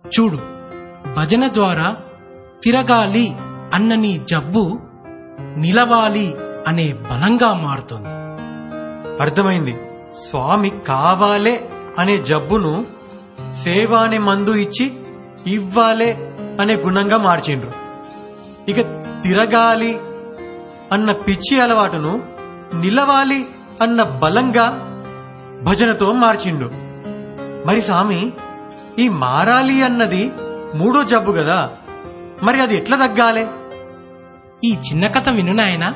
చూడు భజన ద్వారా తిరగాలి అన్న నీ జబ్బు నిలవాలి అనే బలంగా మారుతుంది అర్థమైంది స్వామి కావాలే అనే జబ్బును సేవ అనే మందు ఇచ్చి ఇవ్వాలే అనే గుణంగా మార్చిండ్రు ఇక తిరగాలి అన్న పిచ్చి అలవాటును నిలవాలి అన్న బలంగా భజనతో మార్చిండు మరి స్వామి ఈ మారాలి అన్నది మూడో జబ్బు కదా మరి అది ఎట్లా తగ్గాలే ఈ చిన్న కథ విను నాయనా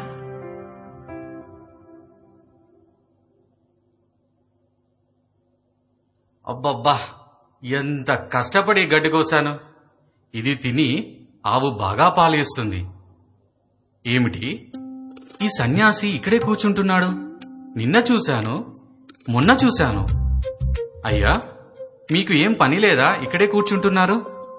అబ్బబ్బా ఎంత కష్టపడి గడ్డి కోసాను ఇది తిని ఆవు బాగా పాలేస్తుంది ఏమిటి ఈ సన్యాసి ఇక్కడే కూర్చుంటున్నాడు నిన్న చూశాను మొన్న చూశాను అయ్యా మీకు ఏం పని లేదా ఇక్కడే కూర్చుంటున్నారు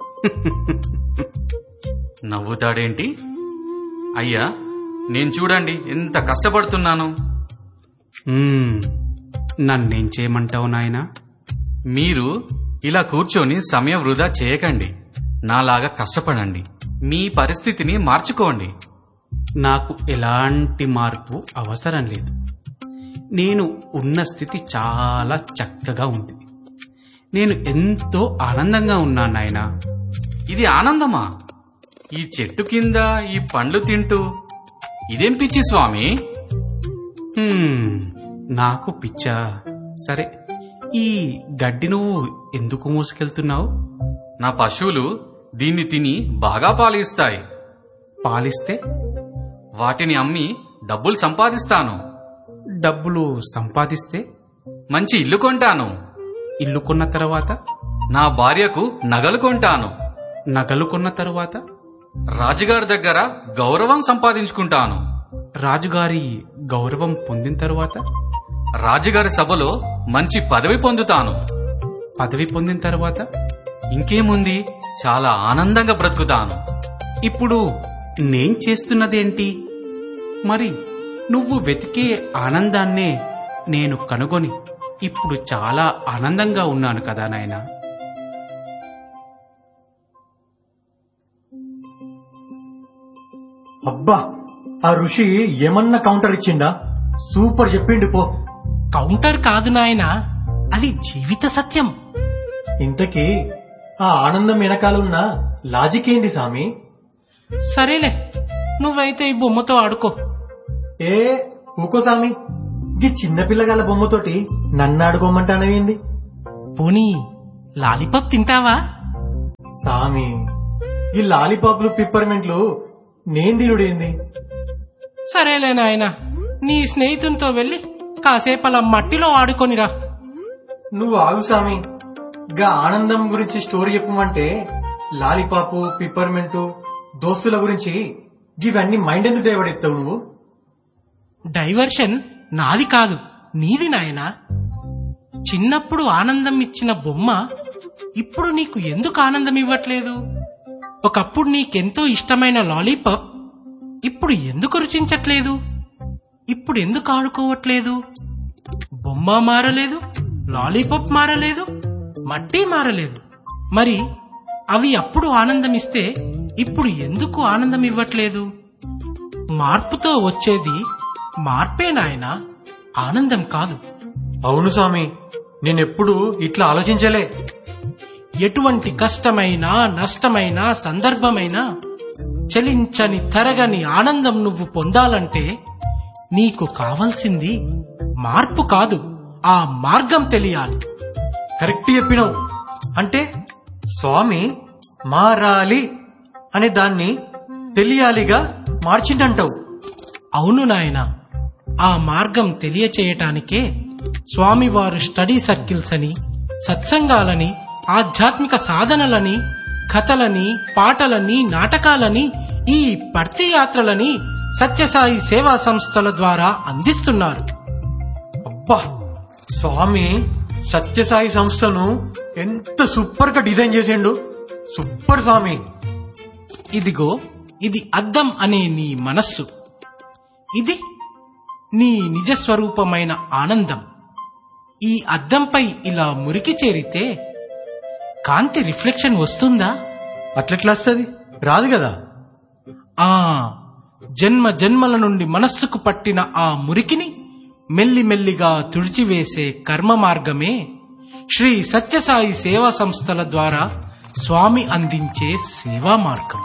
నవ్వుతాడేంటి అయ్యా నేను చూడండి ఎంత కష్టపడుతున్నాను మ్మ్. నన్నేం చేయమంటావు నాయనా మీరు ఇలా కూర్చొని సమయం వృధా చేయకండి నాలాగా కష్టపడండి మీ పరిస్థితిని మార్చుకోండి నాకు ఎలాంటి మార్పు అవసరం లేదు నేను ఉన్న స్థితి చాలా చక్కగా ఉంది నేను ఎంతో ఆనందంగా ఉన్నాను నాయనా ఇది ఆనందమా ఈ చెట్టు కింద ఈ పండ్లు తింటూ ఇదేం పిచ్చి స్వామి హ్మ్, నాకు పిచ్చా సరే ఈ గడ్డి నువ్వు ఎందుకు మోసుకెళ్తున్నావు నా పశువులు దీన్ని తిని బాగా పాలిస్తాయి పాలిస్తే వాటిని అమ్మి డబ్బులు సంపాదిస్తాను డబ్బులు సంపాదిస్తే మంచి ఇల్లు కొంటాను ఇల్లు కొన్న తర్వాత నా భార్యకు నగలు కొంటాను నగలు కొన్న తర్వాత రాజుగారి దగ్గర గౌరవం సంపాదించుకుంటాను రాజుగారి గౌరవం పొందిన తర్వాత రాజుగారి సభలో మంచి పదవి పొందుతాను పదవి పొందిన తర్వాత ఇంకేముంది చాలా ఆనందంగా బ్రతుకుతాను ఇప్పుడు నేను చేస్తున్నదేంటి మరి నువ్వు వెతికే ఆనందాన్నే నేను కనుగొని ఇప్పుడు చాలా ఆనందంగా ఉన్నాను కదా నాయనా అబ్బా ఆ ఋషి ఏమన్నా కౌంటర్ ఇచ్చిండా సూపర్ చెప్పిండు పో కౌంటర్ కాదు నాయనా అది జీవిత సత్యం ఇంతకీ ఆ ఆనందం వెనకాలన్న లాజిక్ ఏంది సామి సరేలే నువ్వైతే ఈ బొమ్మతో ఆడుకో ఏ ఊకో సామి ఈ చిన్న పిల్లగాల బొమ్మతోటి నన్ను ఆడుకోమంటానవేంది పోనీ లాలీపాప్ తింటావా సామి ఈ లాలీపాప్లు పిప్పర్మెంట్లు నేను తినుడేంది సరేలే నాయనా నీ స్నేహితునితో వెళ్ళి కాసేపు అలా మట్టిలో ఆడుకొనిరా నువ్వు ఆగు సామి గా ఆనందం గురించి స్టోరీ చెప్పమంటే లాలీపాపు పిప్పర్మెంటు దోస్తుల గురించి ఇవన్నీ మైండ్ ఎందుకు డైవర్ట్ ఎత్తావు నువ్వు డైవర్షన్ నాది కాదు నీది నాయనా చిన్నప్పుడు ఆనందం ఇచ్చిన బొమ్మ ఇప్పుడు నీకు ఎందుకు ఆనందం ఇవ్వట్లేదు ఒకప్పుడు నీకెంతో ఇష్టమైన లాలీపాప్ ఇప్పుడు ఎందుకు రుచించట్లేదు ఇప్పుడు ఎందుకు ఆడుకోవట్లేదు బొమ్మ మారలేదు లాలీపాప్ మారలేదు మట్టి మారలేదు మరి అవి అప్పుడు ఆనందం ఇస్తే ఇప్పుడు ఎందుకు ఆనందం ఇవ్వట్లేదు మార్పుతో వచ్చేది మార్పే నాయనా ఆనందం కాదు అవును స్వామి నేనెప్పుడు ఇట్లా ఆలోచించలే ఎటువంటి కష్టమైన నష్టమైన సందర్భమైన చలించని తరగని ఆనందం నువ్వు పొందాలంటే నీకు కావలసింది మార్పు కాదు ఆ మార్గం తెలియాలి కరెక్ట్ చెప్పినావు అంటే స్వామి మారాలి అనే దాన్ని తెలియాలిగా మార్చిండంటావు అవును నాయన ఆ మార్గం తెలియచేయటానికే స్వామివారు స్టడీ సర్కిల్స్ అని సత్సంగాలని ఆధ్యాత్మిక సాధనలని కథలని పాటలని నాటకాలని ఈ పర్తి యాత్రలని సత్యసాయి సేవా సంస్థల ద్వారా అందిస్తున్నారు అబ్బా స్వామి సత్యసాయి సంస్థను ఎంత సూపర్ గా డిజైన్ చేసిండు సూపర్ స్వామి ఇదిగో ఇది అద్దం అనే నీ మనస్సు ఇది నీ నిజస్వరూపమైన ఆనందం ఈ అద్దంపై ఇలా మురికి చేరితే కాంతి రిఫ్లెక్షన్ వస్తుందా అట్లెట్లా వస్తుంది రాదు కదా ఆ జన్మ జన్మల నుండి మనస్సుకు పట్టిన ఆ మురికిని మెల్లిమెల్లిగా తుడిచివేసే కర్మ మార్గమే శ్రీ సత్యసాయి సేవా సంస్థల ద్వారా స్వామి అందించే సేవా మార్గం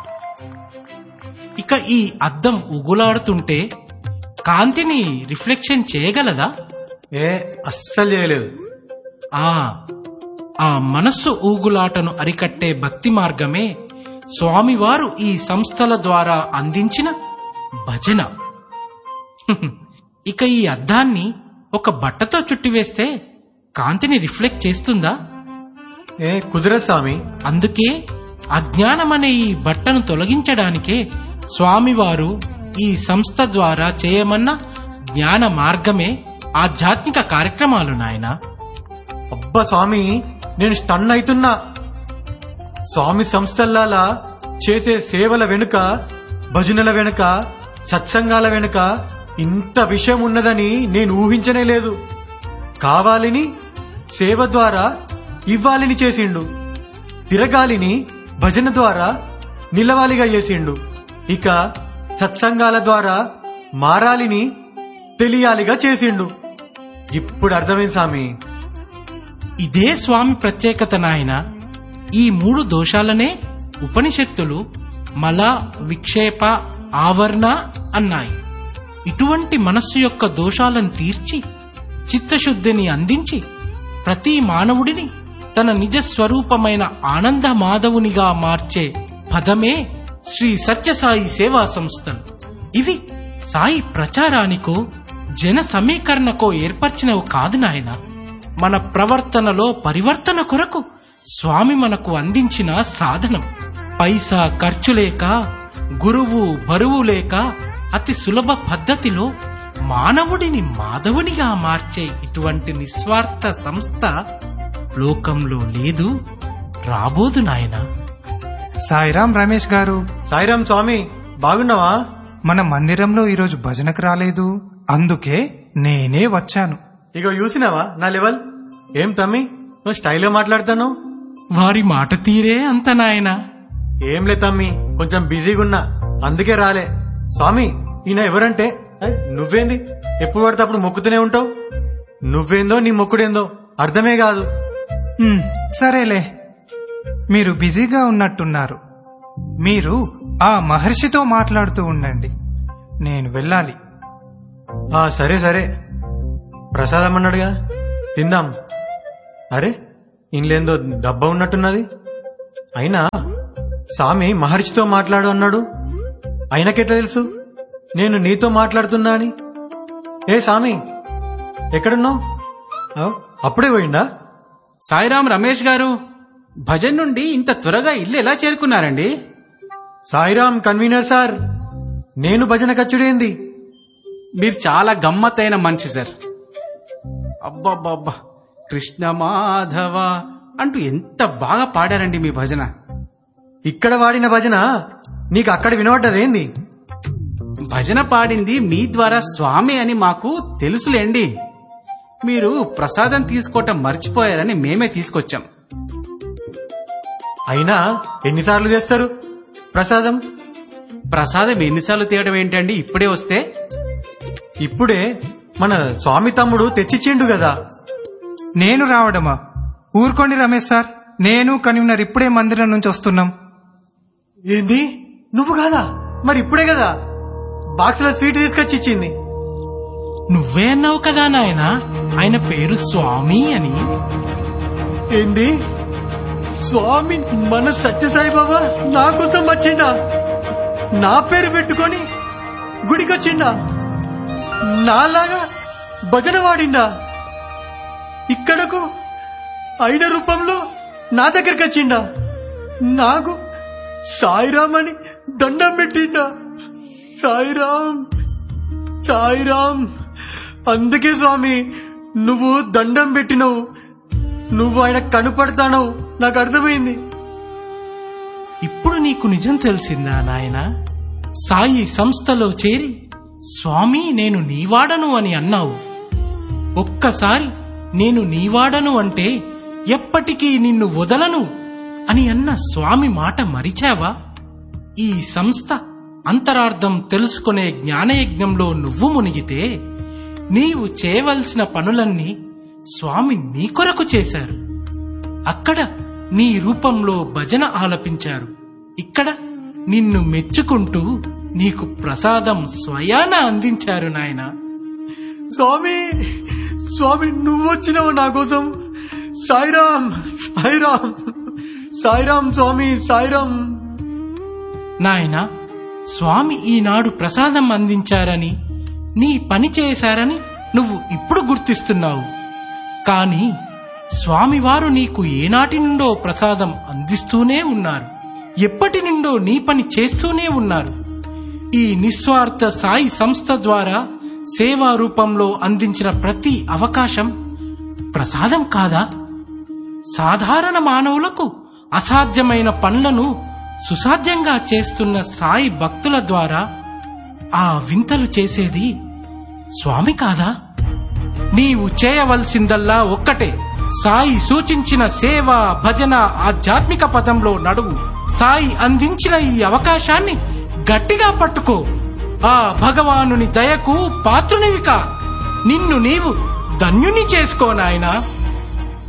ఇక ఈ అద్దం ఉగులాడుతుంటే కాంతిని రిఫ్లెక్షన్ చేయగలదా ఏ అస్సలు చేయలేదు ఆ ఆ మనస్సు ఊగులాటను అరికట్టే భక్తి మార్గమే స్వామివారు ఈ సంస్థల ద్వారా అందించిన భజన హ్మ్. ఇక ఈ అద్దాన్ని ఒక బట్టతో చుట్టివేస్తే కాంతిని రిఫ్లెక్ట్ చేస్తుందా ఏ కుదరదు స్వామి అందుకే అజ్ఞానమనే ఈ బట్టను తొలగించడానికే స్వామివారు ఈ సంస్థ ద్వారా చేయమన్న జ్ఞాన మార్గమే ఆధ్యాత్మిక కార్యక్రమాలు నాయనా అబ్బా స్వామి నేను స్టన్ అవుతున్నా స్వామి సంస్థల్లాలా చేసే సేవల వెనుక భజనల వెనుక సత్సంగాల వెనుక ఇంత విషయం ఉన్నదని నేను ఊహించనే లేదు కావాలని సేవ ద్వారా ఇవ్వాలని చేసిండు తిరగాలిని భజన ద్వారా నిలవాలిగా చేసిండు ఇక సత్సంగాల ద్వారా మారాలిని తెలియాలిగా చేసిండు ఇప్పుడు అర్థమైంది స్వామి ఇదే స్వామి ప్రత్యేకత నాయన ఈ మూడు దోషాలనే ఉపనిషత్తులు మల విక్షేప ఆవరణ అన్నాయి ఇటువంటి మనస్సు యొక్క దోషాలను తీర్చి చిత్తశుద్ధిని అందించి ప్రతి మానవుడిని తన నిజ స్వరూపమైన ఆనంద మాధవునిగా మార్చే పదమే శ్రీ సత్యసాయి సేవా సంస్థలు ఇవి సాయి ప్రచారానికో జన సమీకరణకో ఏర్పరిచినవి కాదు నాయనా మన ప్రవర్తనలో పరివర్తన కొరకు స్వామి మనకు అందించిన సాధనం పైసా ఖర్చు లేక గురువు బరువు లేక అతి సులభ పద్ధతిలో మానవుడిని మాధవునిగా మార్చే ఇటువంటి నిస్వార్థ సంస్థ లోకంలో లేదు రాబోదు నాయనా సాయిరాం రమేష్ గారు సాయిరాం స్వామి బాగున్నావా మన మందిరంలో ఈరోజు భజనకు రాలేదు అందుకే నేనే వచ్చాను ఇగో చూసినావా నా లెవెల్ ఏం తమ్మి నువ్వు స్టైల్లో మాట్లాడుతాను వారి మాట తీరే అంత నాయనా ఏం లే తమ్మి కొంచెం బిజీగా ఉన్నా అందుకే రాలే స్వామి ఈయన ఎవరంటే ఏ, నువ్వేంది ఎప్పుడు పడితే అప్పుడు మొక్కుతూనే ఉంటావు నువ్వేందో నీ మొక్కుడేందో అర్థమే కాదు ఉమ్, సరేలే మీరు బిజీగా ఉన్నట్టున్నారు మీరు ఆ మహర్షితో మాట్లాడుతూ ఉండండి నేను వెళ్ళాలి ఆ సరే సరే ప్రసాదం అన్నాడుగా తిందాం అరే ఇంలేందో డబ్బా ఉన్నట్టున్నది అయినా స్వామి మహర్షితో మాట్లాడు అన్నాడు ఆయనకెట్లా తెలుసు నేను నీతో మాట్లాడుతున్నా అని ఏ స్వామి ఎక్కడున్నావు ఆ, అప్పుడే పోయిందా సాయిరాం రమేష్ గారు భజన్ నుండి ఇంత త్వరగా ఇల్లు ఎలా చేరుకున్నారండి సాయిరాం కన్వీనర్ సార్ నేను భజన కచ్చుడేంది మీరు చాలా గమ్మత్తైన మనిషి సార్ అబ్బబ్బబ్బా కృష్ణ మాధవ అంటూ ఎంత బాగా పాడారండి మీ భజన ఇక్కడ వాడిన భజన నీకు అక్కడ వినబడ్డదేంది భజన పాడింది మీ ద్వారా స్వామి అని మాకు తెలుసులేండి మీరు ప్రసాదం తీసుకోవటం మర్చిపోయారని మేమే తీసుకొచ్చాం అయినా ఎన్నిసార్లు చేస్తారు ప్రసాదం ప్రసాదం ఎన్నిసార్లు తీయడం ఏంటండి ఇప్పుడే వస్తే ఇప్పుడే మన స్వామి తమ్ముడు తెచ్చిచ్చిండు కదా నేను రావడమా ఊరుకోండి రమేష్ సార్ నేను కన్వీనర్ ఇప్పుడే మందిరం నుంచి వస్తున్నాం ఏంది నువ్వు కాదా మరి ఇప్పుడే కదా బాక్స్ లో స్వీట్ తీసుకొచ్చి ఇచ్చింది నువ్వే అన్నావు కదా నాయనా ఆయన పేరు స్వామి అని ఏంది స్వామి మన సత్యసాయి బాబా నా కోసం వచ్చిండా నా పేరు పెట్టుకొని గుడికొచ్చిండా నాలాగా భజన వాడిండా ఇక్కడకు అయిన రూపంలో నా దగ్గరికి వచ్చిండా నాకు సాయిరామ్ అని దండం పెట్టిండా సాయిరామ్ సాయిరామ్ అందుకే స్వామి నువ్వు దండం పెట్టినవు నువ్వు ఆయన కనుపడతానవు నాకు అర్థమైంది ఇప్పుడు నీకు నిజం తెలిసిందా నాయనా సాయి సంస్థలో చేరి స్వామి నేను నీవాడను అని అన్నావు ఒక్కసారి నేను నీవాడను అంటే ఎప్పటికీ నిన్ను వదలను అని అన్న స్వామి మాట మరిచావా ఈ సంస్థ అంతరార్థం తెలుసుకునే జ్ఞానయజ్ఞంలో నువ్వు మునిగితే నీవు చేయవలసిన పనులన్నీ స్వామి నీ కొరకు చేశారు అక్కడ నీ రూపంలో భజన ఆలపించారు ఇక్కడ నిన్ను మెచ్చుకుంటూ నీకు ప్రసాదం స్వయాన అందించారు నాయనా స్వామి స్వామి నువ్వు వచ్చినావు నా కోసం సాయిరామ్ సాయిరామ్ సాయిరామ్ స్వామి సాయిరామ్ నాయనా స్వామి ఈనాడు ప్రసాదం అందించారని నీ పని చేశారని నువ్వు ఇప్పుడు గుర్తిస్తున్నావు కాని స్వామివారు నీకు ఏనాటి నుండో ప్రసాదం అందిస్తూనే ఉన్నారు ఎప్పటి నుండో నీ పని చేస్తూనే ఉన్నారు ఈ నిస్వార్థ సాయి సంస్థ ద్వారా సేవా రూపంలో అందించిన ప్రతి అవకాశం ప్రసాదం కాదా సాధారణ మానవులకు అసాధ్యమైన పనులను సుసాధ్యంగా చేస్తున్న సాయి భక్తుల ద్వారా ఆ వింతలు చేసేది స్వామి కాదా నీవు చేయవలసిందల్లా ఒక్కటే సాయి సూచించిన సేవ భజన ఆధ్యాత్మిక పదంలో నడువు సాయి అందించిన ఈ అవకాశాన్ని గట్టిగా పట్టుకో ఆ భగవానుని దయకు పాత్రునివిక నిన్ను నీవు ధన్యుని చేసుకో నాయనా